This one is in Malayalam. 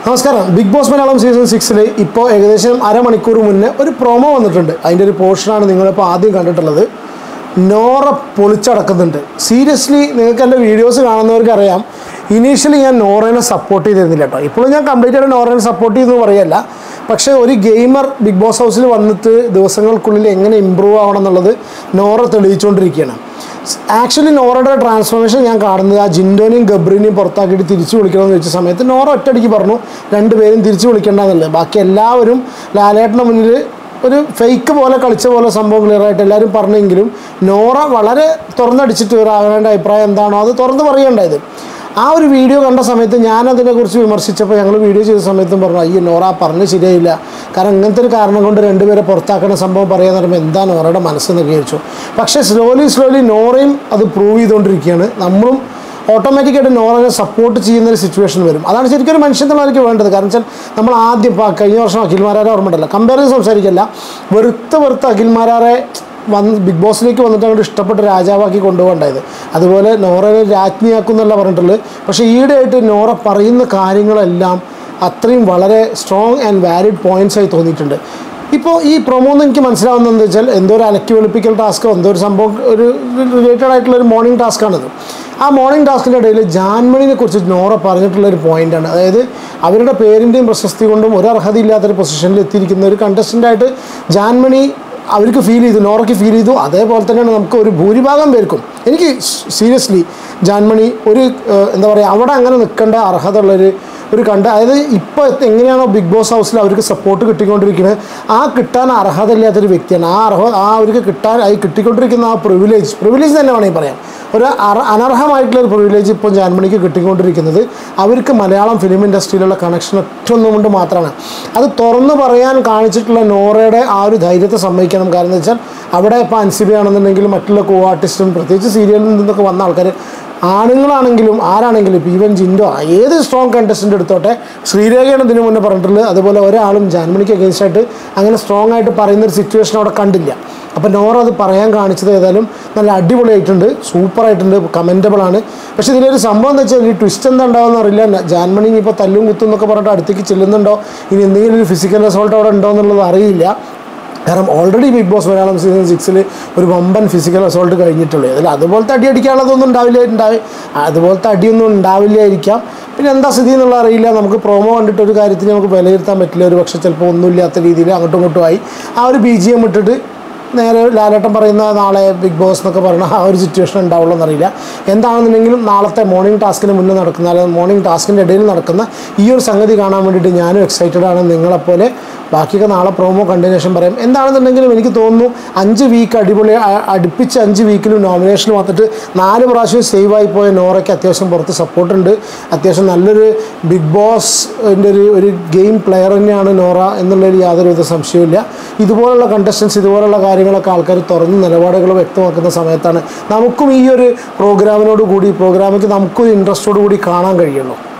നമസ്കാരം ബിഗ് ബോസ് മലയാളം സീസൺ സിക്സിൽ ഇപ്പോൾ ഏകദേശം അരമണിക്കൂർ മുന്നേ ഒരു പ്രൊമോ വന്നിട്ടുണ്ട് അതിൻ്റെ ഒരു പോർഷനാണ് നിങ്ങളിപ്പോൾ ആദ്യം കണ്ടിട്ടുള്ളത് നോറ പൊളിച്ചടക്കുന്നുണ്ട് സീരിയസ്ലി നിങ്ങൾക്ക് എൻ്റെ വീഡിയോസ് കാണുന്നവർക്ക് അറിയാം ഇനീഷ്യലി ഞാൻ നോറേനെ സപ്പോർട്ട് ചെയ്തിരുന്നില്ല കേട്ടോ ഇപ്പോഴും ഞാൻ കംപ്ലീറ്റ് ആയിട്ട് നോറേനെ സപ്പോർട്ട് ചെയ്യുന്നു പറയല്ല പക്ഷേ ഒരു ഗെയിമർ ബിഗ് ബോസ് ഹൗസിൽ വന്നിട്ട് ദിവസങ്ങൾക്കുള്ളിൽ എങ്ങനെ ഇമ്പ്രൂവ് ആവണം എന്നുള്ളത് നോറ തെളിയിച്ചുകൊണ്ടിരിക്കുകയാണ് ആക്ച്വലി നോറയുടെ ട്രാൻസ്ഫോർമേഷൻ ഞാൻ കാണുന്നത് ആ ജിൻഡോനെയും ഗബ്രിനെയും പുറത്താക്കിയിട്ട് തിരിച്ചു വിളിക്കണമെന്ന് വെച്ച സമയത്ത് നോറ ഒറ്റയടിക്ക് പറഞ്ഞു രണ്ടുപേരും തിരിച്ചു വിളിക്കേണ്ടെന്നുള്ളത് ബാക്കി എല്ലാവരും ലാലേട്ടൻ്റെ മുന്നിൽ ഒരു ഫേക്ക് പോലെ കളിച്ച പോലെ സംഭവം ക്ലിയർ ആയിട്ട് എല്ലാവരും പറഞ്ഞെങ്കിലും നോറ വളരെ തുറന്നടിച്ചിട്ട് ഒരു അവരുടെ അഭിപ്രായം എന്താണോ അത് തുറന്ന് പറയുകയുണ്ടായത് ആ ഒരു വീഡിയോ കണ്ട സമയത്ത് ഞാൻ അതിനെക്കുറിച്ച് വിമർശിച്ചപ്പോൾ ഞങ്ങൾ വീഡിയോ ചെയ്ത സമയത്തും പറഞ്ഞു അയ്യോ നോറ പറഞ്ഞ് ശരിയായില്ല കാരണം ഇങ്ങനത്തെ ഒരു കാരണം കൊണ്ട് രണ്ടുപേരെ പുറത്താക്കുന്ന സംഭവം പറയാന്ന് പറയുമ്പോൾ എന്താ നോറയുടെ മനസ്സെന്ന് വിചാരിച്ചു പക്ഷേ സ്ലോലി സ്ലോലി നോറയും അത് പ്രൂവ് ചെയ്തുകൊണ്ടിരിക്കുകയാണ് നമ്മളും ഓട്ടോമാറ്റിക്കായിട്ട് നോറനെ സപ്പോർട്ട് ചെയ്യുന്ന ഒരു സിറ്റുവേഷൻ വരും അതാണ് ശരിക്കും ഒരു മനുഷ്യൻ എന്നുള്ളവർക്ക് വേണ്ടത് കാരണം വെച്ചാൽ നമ്മൾ ആദ്യം ഇപ്പോൾ കഴിഞ്ഞ വർഷം അഖിൽമാരാരെ ഓർമ്മയുണ്ടല്ലോ കമ്പയർ ചെയ്ത് സംസാരിക്കല്ല വെറുത്ത് വെറുത്ത് അഖിൽമാരാരെ വന്ന് ബിഗ് ബോസിലേക്ക് വന്നിട്ട് അങ്ങോട്ട് ഇഷ്ടപ്പെട്ട രാജാവാക്കി കൊണ്ടുപോകണ്ടായത് അതുപോലെ നോറനെ രാജ്ഞിയാക്കും എന്നല്ല പറഞ്ഞിട്ടുള്ളത് പക്ഷേ ഈയിടെയായിട്ട് നോറ പറയുന്ന കാര്യങ്ങളെല്ലാം അത്രയും വളരെ സ്ട്രോങ് ആൻഡ് വാലിഡ് പോയിന്റ്സ് ആയി തോന്നിയിട്ടുണ്ട് ഇപ്പോൾ ഈ പ്രൊമോ എന്ന് എനിക്ക് മനസ്സിലാവുന്നത് എന്താ വെച്ചാൽ എന്തോ ഒരു അലക്കി വെളുപ്പിക്കൽ ടാസ്കോ എന്തോ ഒരു സംഭവം ഒരു റിലേറ്റഡ് ആയിട്ടുള്ള ഒരു മോർണിംഗ് ടാസ്ക്കാണിത് ആ മോർണിംഗ് ടാസ്കിൻ്റെ ഇടയിൽ ജാൻമണിനെ കുറിച്ച് നോറ പറഞ്ഞിട്ടുള്ള ഒരു പോയിന്റാണ് അതായത് അവരുടെ പേരിൻ്റെയും പ്രശസ്തി കൊണ്ടും ഒരു അർഹതയില്ലാത്തൊരു പൊസിഷനിൽ എത്തിയിരിക്കുന്ന ഒരു കണ്ടസ്റ്റൻ്റായിട്ട് ജാൻമണി അവർക്ക് ഫീൽ ചെയ്തു നോറയ്ക്ക് ഫീൽ ചെയ്തു അതേപോലെ തന്നെയാണ് നമുക്ക് ഒരു ഭൂരിഭാഗം പേർക്കും എനിക്ക് സീരിയസ്ലി ജാൻമണി ഒരു ഏഹ്, എന്താ പറയുക അവിടെ അങ്ങനെ നിൽക്കേണ്ട അർഹത ഉള്ളൊരു ഒരു കണ്ട അതായത് ഇപ്പോൾ എങ്ങനെയാണോ ബിഗ് ബോസ് ഹൗസിൽ അവർക്ക് സപ്പോർട്ട് കിട്ടിക്കൊണ്ടിരിക്കുന്നത് ആ കിട്ടാൻ അർഹത ഇല്ലാത്തൊരു വ്യക്തിയാണ് ആ അർഹ ആ അവർക്ക് കിട്ടാൻ ഈ കിട്ടിക്കൊണ്ടിരിക്കുന്ന ആ പ്രിവിലേജ് പ്രിവിലേജ് തന്നെ വേണമെങ്കിൽ പറയാം ഒരു അർ അനർഹമായിട്ടുള്ള ഒരു പ്രിവിലേജ് ഇപ്പോൾ ജാൻമണിക്ക് കിട്ടിക്കൊണ്ടിരിക്കുന്നത് അവർക്ക് മലയാളം ഫിലിം ഇൻഡസ്ട്രിയിലുള്ള കണക്ഷൻ ഒറ്റ ഒന്നും കൊണ്ട് മാത്രമാണ് അത് തുറന്നു പറയാൻ കാണിച്ചിട്ടുള്ള നോറയുടെ ആ ഒരു ധൈര്യത്തെ സമ്മതിക്കണം കാരണം എന്ന് വെച്ചാൽ അവിടെ ഇപ്പോൾ അൻസിബയാണെന്നുണ്ടെങ്കിലും മറ്റുള്ള കോ ആർട്ടിസ്റ്റും പ്രത്യേകിച്ച് സീരിയലിൽ നിന്നൊക്കെ വന്ന ആൾക്കാർ ആണുങ്ങളാണെങ്കിലും ആരാണെങ്കിലും ഇപ്പോൾ ഈവൻ ജിൻഡോ ഏത് സ്ട്രോങ് കണ്ടസ്റ്റൻ്റ് എടുത്തോട്ടെ ശ്രീരേഖയാണ് ഇതിനു മുന്നേ പറഞ്ഞിട്ടുള്ളത് അതുപോലെ ഒരാളും ജാൻമണിക്ക് against ആയിട്ട് അങ്ങനെ സ്ട്രോങ് ആയിട്ട് പറയുന്ന ഒരു സിറ്റുവേഷൻ അവിടെ കണ്ടില്ല അപ്പോൾ നോറ അത് പറയാൻ കാണിച്ചത് ഏതായാലും നല്ല അടിപൊളിയായിട്ടുണ്ട് സൂപ്പറായിട്ടുണ്ട് കമൻറ്റബിൾ ആണ് പക്ഷേ ഇതിലൊരു സംഭവം എന്ന് വെച്ചാൽ ഈ ട്വിസ്റ്റ് എന്താ ഉണ്ടാവുമെന്ന് അറിയില്ല ജാൻമണി ഇപ്പോൾ തല്ലും കുത്തും എന്നൊക്കെ പറഞ്ഞിട്ട് അടുത്തേക്ക് ചെല്ലുന്നുണ്ടോ ഇനി എന്തെങ്കിലും ഒരു ഫിസിക്കൽ അസോൾട്ട് അവിടെ ഉണ്ടോ എന്നുള്ളത് അറിയില്ല കാരണം already Bigg Boss Malayalam season സിക്സിൽ ഒരു വമ്പൻ ഫിസിക്കൽ അസോൾട്ട് കഴിഞ്ഞിട്ടുള്ളൂ അതിൽ അതുപോലത്തെ അടി അടിക്കാനുള്ളതൊന്നും ഉണ്ടാവില്ല ഉണ്ടായി അതുപോലത്തെ അടിയൊന്നും ഉണ്ടാവില്ലായിരിക്കാം പിന്നെ എന്താ സ്ഥിതി എന്നുള്ള അറിയില്ല നമുക്ക് പ്രോമോ കണ്ടിട്ട് ഒരു കാര്യത്തിന് നമുക്ക് വിലയിരുത്താൻ പറ്റില്ല ഒരു പക്ഷേ ചിലപ്പോൾ ഒന്നുമില്ലാത്ത രീതിയിൽ അങ്ങോട്ടും ഇങ്ങോട്ടും ആയി ആ ഒരു ബി ജി എം ഇട്ടിട്ട് നേരെ ലാലേട്ടൻ പറയുന്ന നാളെ ബിഗ് ബോസ് എന്നൊക്കെ പറയുന്ന ആ ഒരു സിറ്റുവേഷൻ ഉണ്ടാവുള്ളൂ എന്നറിയില്ല എന്താണെന്നുണ്ടെങ്കിലും നാളത്തെ മോർണിംഗ് ടാസ്കിന് മുന്നേ നടക്കുന്ന അല്ലെങ്കിൽ മോർണിംഗ് ടാസ്കിൻ്റെ ഇടയിൽ നടക്കുന്ന ഈ ഒരു സംഗതി കാണാൻ വേണ്ടിയിട്ട് ഞാനും എക്സൈറ്റഡ് ആണ് നിങ്ങളെപ്പോലെ ബാക്കിയൊക്കെ നാളെ പ്രോമോ കണ്ടതിന് ശേഷം പറയാം എന്താണെന്നുണ്ടെങ്കിലും എനിക്ക് തോന്നുന്നു അഞ്ച് വീക്ക് അടിപൊളി അ- അടുപ്പിച്ച് അഞ്ച് വീക്കിലും നോമിനേഷനിൽ വന്നിട്ട് നാല് പ്രാവശ്യം സേവ് ആയി പോയ നോറയ്ക്ക് അത്യാവശ്യം പുറത്ത് സപ്പോർട്ടുണ്ട് അത്യാവശ്യം നല്ലൊരു ബിഗ് ബോസിൻ്റെ ഒരു ഒരു ഗെയിം പ്ലെയർ തന്നെയാണ് നോറ എന്നുള്ളതിൽ യാതൊരുവിധ സംശയവുമില്ല ഇതുപോലുള്ള കണ്ടസ്റ്റൻസ് ഇതുപോലുള്ള കാര്യങ്ങളൊക്കെ ആൾക്കാർ തുറന്ന് നിലപാടുകൾ വ്യക്തമാക്കുന്ന സമയത്താണ് നമുക്കും ഈ ഒരു പ്രോഗ്രാമിനോട് കൂടി പ്രോഗ്രാമിക്ക് നമുക്കും ഇൻട്രസ്റ്റോട് കൂടി കാണാൻ കഴിയുള്ളൂ